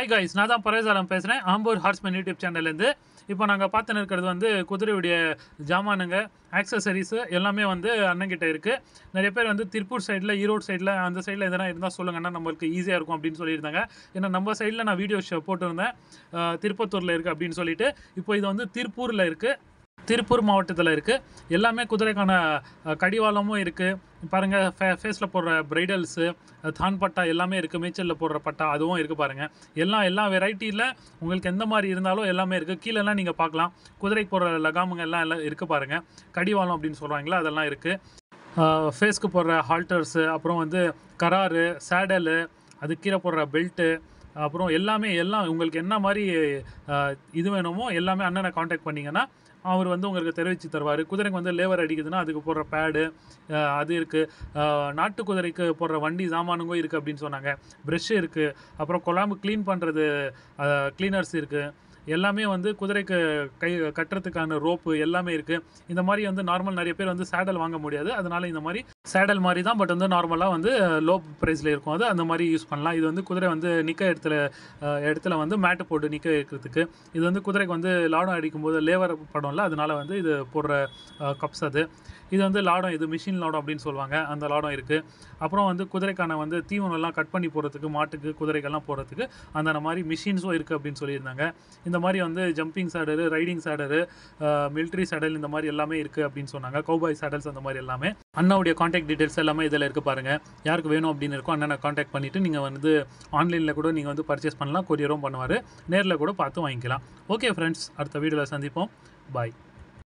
hi guys நான் தான் பரேசாலம் பேசுகிறேன் ஆம்பூர் ஹார்ஸ்மேன் யூடியூப் சேனல்லேருந்து இப்போ நாங்கள் பார்த்துன்னு இருக்கிறது வந்து குதிரையுடைய ஜாமானுங்க ஆக்சசரிஸு எல்லாமே வந்து அண்ணன்கிட்ட இருக்குது நிறைய பேர் வந்து திருப்பூர் சைடில் ஈரோடு சைடில் அந்த சைடில் எதனா இருந்தால் சொல்லுங்கன்னா நம்மளுக்கு ஈஸியாக இருக்கும் அப்படின்னு சொல்லியிருந்தாங்க ஏன்னா நம்ம சைடில் நான் வீடியோ ஷோ போட்டிருந்தேன் அஹ், திருப்பத்தூரில் இருக்குது அப்படின்னு சொல்லிட்டு இப்போ இது வந்து திருப்பூரில் இருக்குது திருப்பூர் மாவட்டத்தில் இருக்குது எல்லாமே குதிரைக்கான அஹ், கடிவாளமும் இருக்குது பாருங்கள் ஃபே ஃபேஸில் போடுற பிரைடல்ஸு தான் பட்டா எல்லாமே இருக்குது மேய்ச்சலில் போடுற பட்டா அதுவும் இருக்குது பாருங்கள் எல்லாம் எல்லா வெரைட்டியில் உங்களுக்கு எந்த மாதிரி இருந்தாலும் எல்லாமே இருக்குது கீழெல்லாம் நீங்கள் பார்க்கலாம் குதிரைக்கு போடுற லகாமுங்க எல்லாம் எல்லாம் இருக்குது பாருங்கள் கடிவாளம் அப்படின்னு சொல்கிறாங்களா அதெல்லாம் இருக்குது ஃபேஸ்க்கு போடுற ஹால்டர்ஸு அப்புறம் வந்து கராரு சேடலு அது கீழே போடுற பெல்ட்டு அப்புறம் எல்லாமே எல்லாம் உங்களுக்கு என்ன மாதிரி அஹ், இது வேணுமோ எல்லாமே அண்ணனை காண்டாக்ட் பண்ணிங்கன்னா அவர் வந்து உங்களுக்கு தெரிவித்து தருவார் குதிரைக்கு வந்து லேவர் அடிக்குதுன்னா அதுக்கு போடுற பேடு அது இருக்குது நாட்டு குதிரைக்கு போடுற வண்டி சாமானுங்க இருக்குது அப்படின்னு சொன்னாங்க ப்ரெஷ் இருக்குது அப்புறம் குழம்பு க்ளீன் பண்ணுறது க்ளீனர்ஸ் இருக்குது எல்லாமே வந்து குதிரைக்கு கை கட்டுறதுக்கான ரோப்பு எல்லாமே இருக்குது இந்த மாதிரி வந்து நார்மல் நிறைய பேர் வந்து சேடல் வாங்க முடியாது அதனால இந்த மாதிரி சேடல் மாதிரி தான் பட் வந்து நார்மலாக வந்து லோ ப்ரைஸில் இருக்கும் அது அந்த மாதிரி யூஸ் பண்ணலாம் இது வந்து குதிரை வந்து நிற்க இடத்துல அஹ், இடத்துல வந்து மேட்டு போட்டு நிற்க வைக்கிறதுக்கு இது வந்து குதிரைக்கு வந்து லாடம் அடிக்கும்போது லேவர் படம்ல அதனால வந்து இது போடுற கப்ஸ் அது இது வந்து லாடம் இது மிஷின் லாடம் அப்படின்னு சொல்லுவாங்க அந்த லாடம் இருக்குது அப்புறம் வந்து குதிரைக்கான வந்து தீவனம்லாம் கட் பண்ணி போடுறதுக்கு மாட்டுக்கு குதிரைக்கெல்லாம் போடுறதுக்கு அந்த மாதிரி மிஷின்ஸும் இருக்குது அப்படின்னு சொல்லியிருந்தாங்க இந்த மாதிரி வந்து jumping saddle riding saddle military saddle இந்த மாதிரி எல்லாமே இருக்குது அப்படின்னு சொன்னாங்க கௌபாய் சேடல்ஸ் அந்த மாதிரி எல்லாமே அண்ணாவுடைய காண்டாக்ட் டீடைல்ஸ் எல்லாமே இதில் இருக்குது பாருங்கள் யாருக்கு வேணும் அப்படின்னு இருக்கோ அண்ணனை காண்டாக்ட் பண்ணிவிட்டு நீங்கள் வந்து ஆன்லைனில் கூட நீங்கள் வந்து பர்ச்சேஸ் பண்ணலாம் கொரியரும் பண்ணுவார் நேரில் கூட பார்த்து வாங்கிக்கலாம் ஓகே ஃப்ரெண்ட்ஸ் அடுத்த வீடியோவில் சந்திப்போம் பாய்